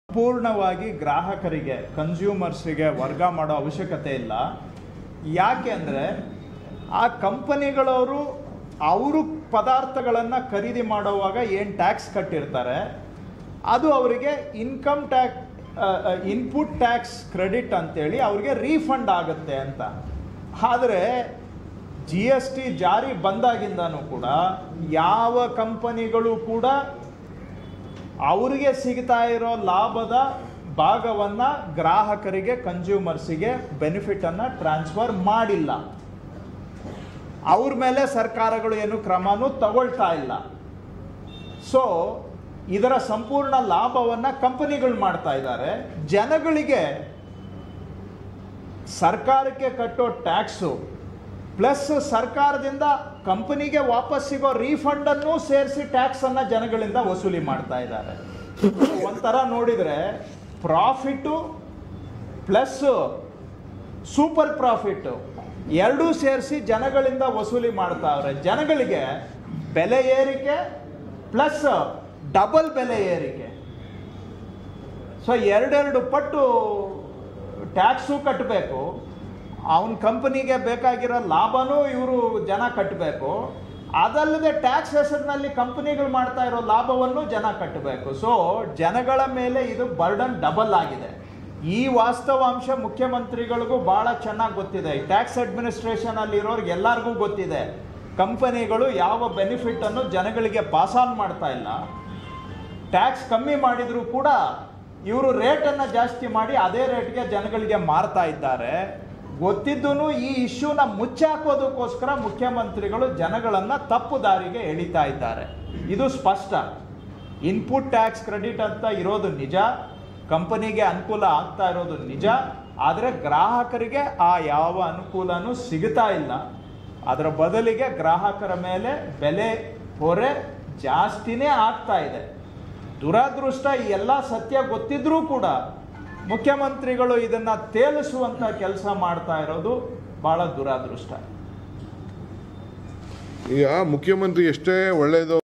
ಪೂರ್ಣವಾಗಿ ಗ್ರಾಹಕರಿಗೆ ಕನ್ಸ್ಯೂಮರ್ಸ್ಗೆ ವರ್ಗ ಮಾಡೋ ಅವಶ್ಯಕತೆ ಇಲ್ಲ ಯಾಕೆ ಅಂದರೆ ಆ ಕಂಪನಿಗಳವರು ಅವರು ಪದಾರ್ಥಗಳನ್ನು ಖರೀದಿ ಮಾಡುವಾಗ ಏನು ಟ್ಯಾಕ್ಸ್ ಕಟ್ಟಿರ್ತಾರೆ ಅದು ಅವರಿಗೆ income tax input tax credit ಅಂತೇಳಿ ಅವ್ರಿಗೆ ರೀಫಂಡ್ ಆಗುತ್ತೆ ಅಂತ ಆದರೆ ಜಿ ಎಸ್ ಟಿ ಜಾರಿ ಬಂದಾಗಿಂದನೂ ಕೂಡ ಯಾವ ಕಂಪನಿಗಳು ಕೂಡ ಅವರಿಗೆ ಸಿಗ್ತಾ ಇರೋ ಲಾಭದ ಭಾಗವನ್ನ ಗ್ರಾಹಕರಿಗೆ ಕನ್ಸ್ಯೂಮರ್ಸಿಗೆ ಬೆನಿಫಿಟನ್ನು ಟ್ರಾನ್ಸ್ಫರ್ ಮಾಡಿಲ್ಲ ಅವ್ರ ಮೇಲೆ ಸರ್ಕಾರಗಳು ಏನು ಕ್ರಮನೂ ತಗೊಳ್ತಾ ಇಲ್ಲ ಸೊ ಇದರ ಸಂಪೂರ್ಣ ಲಾಭವನ್ನು ಕಂಪನಿಗಳು ಮಾಡ್ತಾ ಇದ್ದಾರೆ ಜನಗಳಿಗೆ ಸರ್ಕಾರಕ್ಕೆ ಕಟ್ಟೋ ಟ್ಯಾಕ್ಸು ಪ್ಲಸ್ ಸರ್ಕಾರದಿಂದ ಕಂಪನಿಗೆ ವಾಪಸ್ ಸಿಗೋ ರೀಫಂಡನ್ನು ಸೇರಿಸಿ ಟ್ಯಾಕ್ಸನ್ನು ಜನಗಳಿಂದ ವಸೂಲಿ ಮಾಡ್ತಾ ಇದ್ದಾರೆ ಒಂಥರ ನೋಡಿದರೆ ಪ್ರಾಫಿಟ್ಟು ಪ್ಲಸ್ ಸೂಪರ್ ಪ್ರಾಫಿಟ್ಟು ಎರಡೂ ಸೇರಿಸಿ ಜನಗಳಿಂದ ವಸೂಲಿ ಮಾಡ್ತಾವ್ರೆ ಜನಗಳಿಗೆ ಬೆಲೆ ಏರಿಕೆ ಪ್ಲಸ್ ಡಬಲ್ ಬೆಲೆ ಏರಿಕೆ ಸೊ ಎರಡೆರಡು ಪಟ್ಟು ಟ್ಯಾಕ್ಸು ಕಟ್ಟಬೇಕು ಅವನ ಕಂಪನಿಗೆ ಬೇಕಾಗಿರೋ ಲಾಭನೂ ಇವರು ಜನ ಕಟ್ಟಬೇಕು ಅದಲ್ಲದೆ ಟ್ಯಾಕ್ಸ್ ಹೆಸರಿನಲ್ಲಿ ಕಂಪನಿಗಳು ಮಾಡ್ತಾ ಇರೋ ಲಾಭವನ್ನು ಜನ ಕಟ್ಟಬೇಕು ಸೊ ಜನಗಳ ಮೇಲೆ ಇದು ಬರ್ಡನ್ ಡಬಲ್ ಆಗಿದೆ ಈ ವಾಸ್ತವಾಂಶ ಮುಖ್ಯಮಂತ್ರಿಗಳಿಗೂ ಭಾಳ ಚೆನ್ನಾಗಿ ಗೊತ್ತಿದೆ ಟ್ಯಾಕ್ಸ್ ಅಡ್ಮಿನಿಸ್ಟ್ರೇಷನ್ ಅಲ್ಲಿ ಇರೋರ್ಗೆ ಎಲ್ಲರಿಗೂ ಗೊತ್ತಿದೆ ಕಂಪನಿಗಳು ಯಾವ ಬೆನಿಫಿಟ್ ಅನ್ನು ಜನಗಳಿಗೆ ಪಾಸ್ ಆನ್ ಮಾಡ್ತಾ ಇಲ್ಲ ಟ್ಯಾಕ್ಸ್ ಕಮ್ಮಿ ಮಾಡಿದ್ರು ಕೂಡ ಇವರು ರೇಟನ್ನು ಜಾಸ್ತಿ ಮಾಡಿ ಅದೇ ರೇಟ್ಗೆ ಜನಗಳಿಗೆ ಮಾರ್ತಾ ಇದ್ದಾರೆ ಗೊತ್ತಿದ್ದೂ ಈ ಇಶ್ಯೂನ ಮುಚ್ಚಾಕೋದಕ್ಕೋಸ್ಕರ ಮುಖ್ಯಮಂತ್ರಿಗಳು ಜನಗಳನ್ನು ತಪ್ಪು ದಾರಿಗೆ ಎಳಿತಾ ಇದ್ದಾರೆ ಇದು ಸ್ಪಷ್ಟ ಇನ್ಪುಟ್ ಟ್ಯಾಕ್ಸ್ ಕ್ರೆಡಿಟ್ ಅಂತ ಇರೋದು ನಿಜ ಕಂಪನಿಗೆ ಅನುಕೂಲ ಆಗ್ತಾ ಇರೋದು ನಿಜ ಆದರೆ ಗ್ರಾಹಕರಿಗೆ ಆ ಯಾವ ಅನುಕೂಲನೂ ಸಿಗ್ತಾ ಇಲ್ಲ ಅದರ ಬದಲಿಗೆ ಗ್ರಾಹಕರ ಮೇಲೆ ಬೆಲೆ ಹೊರೆ ಜಾಸ್ತಿನೇ ಆಗ್ತಾ ಇದೆ ದುರಾದೃಷ್ಟ ಈ ಎಲ್ಲ ಸತ್ಯ ಗೊತ್ತಿದ್ರೂ ಕೂಡ ಮುಖ್ಯಮಂತ್ರಿಗಳು ಇದನ್ನ ತೇಲಿಸುವಂತ ಕೆಲಸ ಮಾಡ್ತಾ ಇರೋದು ಬಹಳ ದುರಾದೃಷ್ಟ ಈಗ ಮುಖ್ಯಮಂತ್ರಿ ಎಷ್ಟೇ ಒಳ್ಳೆಯದು